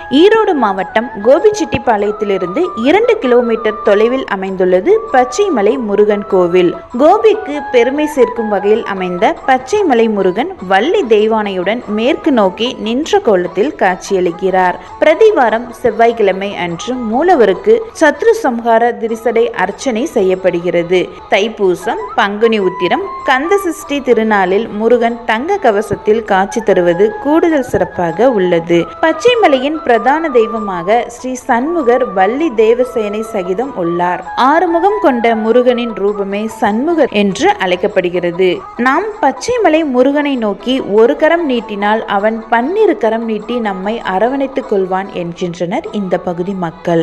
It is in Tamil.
ஈரோடு மாவட்டம் கோபிச்செட்டிப்பாளையத்திலிருந்து இரண்டு கிலோமீட்டர் தொலைவில் அமைந்துள்ளது பச்சைமலை முருகன் கோவில் கோபிக்கு பெருமை சேர்க்கும் வகையில் அமைந்த பச்சைமலை முருகன் வள்ளி தெய்வானையுடன் மேற்கு நோக்கி நின்ற கோலத்தில் காட்சியளிக்கிறார் பிரதிவாரம் செவ்வாய்க்கிழமை அன்று மூலவருக்கு சத்ரு சம்ஹார திரிசடை அர்ச்சனை செய்யப்படுகிறது தைப்பூசம் பங்குனி உத்திரம் கந்த சஷ்டி திருநாளில் முருகன் தங்க கவசத்தில் காட்சி தருவது கூடுதல் சிறப்பாக உள்ளது பச்சைமலையின் பிரதான தெய்வமாக ஸ்ரீ சண்முகர் வள்ளி தேவசேனை சகிதம் உள்ளார் ஆறுமுகம் கொண்ட முருகனின் ரூபமே சண்முகர் என்று அழைக்கப்படுகிறது நாம் பச்சைமலை முருகனை நோக்கி ஒரு கரம் நீட்டினால் அவன் பன்னிரு கரம் நீட்டி நம்மை அரவணைத்துக் கொள்வான் என்கின்றனர் இந்த பகுதி மக்கள்